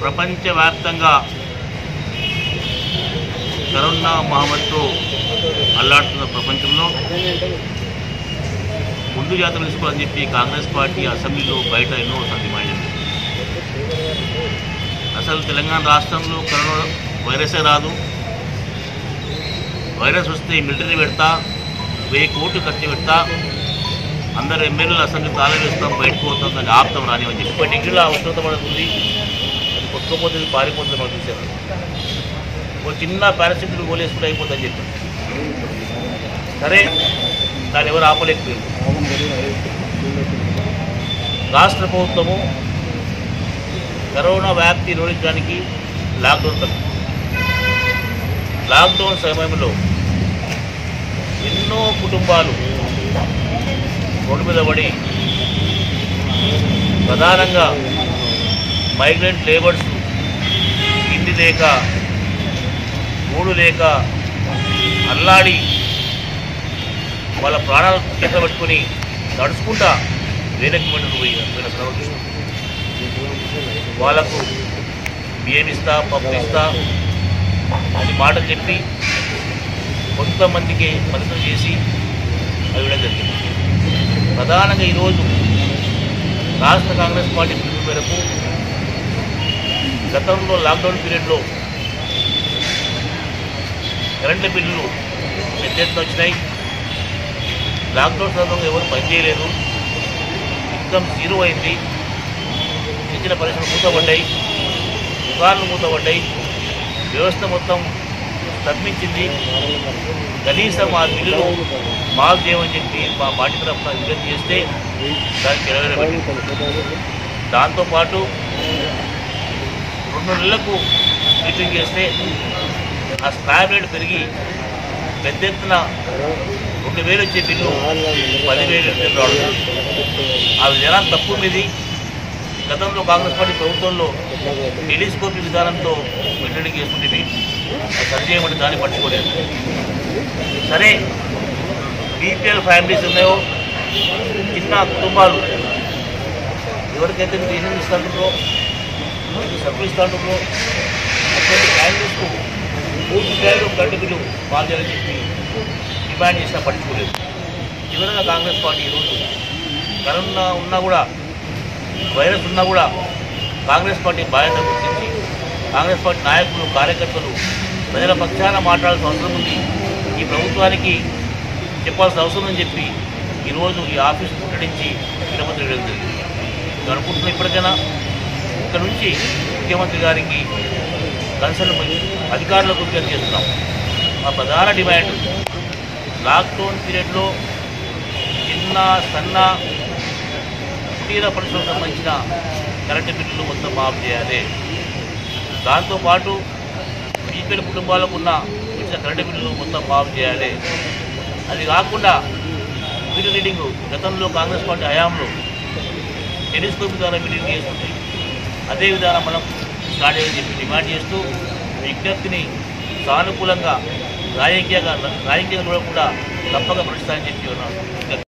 ప్రపంచవ్యాప్తంగా కరోనా మహమ్మారితో అల్లాడుతున్న ప్రపంచంలో ముందు జాతర తీసుకోవాలని చెప్పి కాంగ్రెస్ పార్టీ అసెంబ్లీలో బయట ఎన్నో డిమాండ్ చేసింది అసలు తెలంగాణ రాష్ట్రంలో కరోనా వైరసే రాదు వైరస్ వస్తే మిలిటరీ పెడతా వెయ్యి కోట్లు ఖర్చు పెడతా అందరు ఎమ్మెల్యేలు అసెంబ్లీ తాళం వేస్తాం బయటకు పోతాం దాన్ని ఆపుతాం రానివని చెప్పి ముప్పై డిగ్రీల ఉష్ణత పడుతుంది అది కొట్టుకోపోతుంది పారిపోతుంది మనం చూసారు ఒక చిన్న పారాసిటిక్ గోలేసుకుంటే అయిపోతుందని చెప్పారు సరే దాన్ని ఎవరు ఆపలేకపోయారు రాష్ట్ర ప్రభుత్వము కరోనా వ్యాప్తి నిరోధించడానికి లాక్డౌన్ తప్ప లాక్డౌన్ సమయంలో ఎన్నో కుటుంబాలు రోడ్డు మీద పడి ప్రధానంగా మైగ్రెంట్ లేబర్స్ ఇంటి లేక గూడు లేక అల్లాడి వాళ్ళ ప్రాణాలు చేత పెట్టుకొని నడుచుకుంటా వేరే కిలోమీటర్లు పోయి పోయిన సందర్భం చూసినాం. వాళ్ళకు బియ్యం ఇస్తా పప్పు ఇస్తా అని మాట చెప్పి కొంతమందికి మద్దతు చేసి అది ఇవ్వడం జరిగింది ప్రధానంగా ఈరోజు రాష్ట్ర కాంగ్రెస్ పార్టీ పిలుపు మేరకు గతంలో లాక్డౌన్ పీరియడ్లో కరెంటు బిల్లులు పెద్ద ఎత్తున వచ్చినాయి లాక్డౌన్ సందర్భంగా ఎవరు పనిచేయలేదు ఇన్కమ్ జీరో అయింది ఇచ్చిన పరిశ్రమలు మూతపడ్డాయి దుకాణాలు మూతపడ్డాయి వ్యవస్థ మొత్తం స్తంభించింది కనీసం ఆ బిల్లులు మాఫ్ చేయమని చెప్పి మా పార్టీ తరఫున విజ్ఞప్తి చేస్తే దానికి నెరవేరబడింది దాంతోపాటు రెండు నెలలకు మీటింగ్ చేస్తే ఆ స్లాబ్ రేట్ పెరిగి పెద్ద ఎత్తున రెండు వేలు వచ్చే బిల్లు పదివేలు ఎనిమిది రావడం ఆ విధానం తప్పు మీది గతంలో కాంగ్రెస్ పార్టీ ప్రభుత్వంలో టెలిస్కోపీ విధానంతో వెల్లడి చేసుకుంటుంది అది సరి చేయమంటే దాన్ని పట్టుకోలేదు సరే బీపీఎల్ ఫ్యామిలీస్ ఉన్నాయో చిన్న కుటుంబాలు ఎవరికైతే రేషన్ ఇస్తాంటారో సరుకులు ఇస్తాంటారో అటువంటి ఫ్యామిలీస్కు పూర్తి స్థాయిలో కరెంటు బిల్లు బాధ్యతని చెప్పి డిమాండ్ చేసినా పట్టించుకోలేదు చివరిగా కాంగ్రెస్ పార్టీ ఈరోజు కరోనా ఉన్నా కూడా వైరస్ ఉన్నా కూడా కాంగ్రెస్ పార్టీ బాధ్యత గుర్తించి కాంగ్రెస్ పార్టీ నాయకులు కార్యకర్తలు ప్రజల పక్షాన మాట్లాడాల్సిన అవసరం ఉంది ఈ ప్రభుత్వానికి చెప్పాల్సిన అవసరం ఉందని చెప్పి ఈరోజు ఈ ఆఫీస్ ముట్టడించి వినపత్రి వేయడం జరిగింది నేను అనుకుంటున్నా ఇప్పటికైనా ఇక్కడ నుంచి ముఖ్యమంత్రి గారికి కన్సల్ట్ అధికారులకు విజ్ఞప్తి చేస్తున్నాం మా ప్రధాన డిమాండ్ లాక్డౌన్ పీరియడ్లో చిన్న సన్న కుటీర పరిశ్రమకు సంబంధించిన కరెంటు బిల్లులు మొత్తం మాఫ్ చేయాలి దాంతోపాటు బీపీఎల్ కుటుంబాలకు ఉన్న ఇచ్చిన కరెంటు బిల్లులు మొత్తం మాఫ్ చేయాలి అది కాకుండా బిల్ రీడింగ్ గతంలో కాంగ్రెస్ పార్టీ హయాంలో టెలిస్కోప్ ద్వారా మీటింగ్ చేస్తుంది అదే విధానం మనం స్టార్ట్ చేయాలని చెప్పి డిమాండ్ చేస్తూ విజ్ఞప్తిని సానుకూలంగా రాజకీయంగా రాజకీయంగా కూడా తప్పక ప్రశ్నిస్తానని చెప్పి ఉన్నాను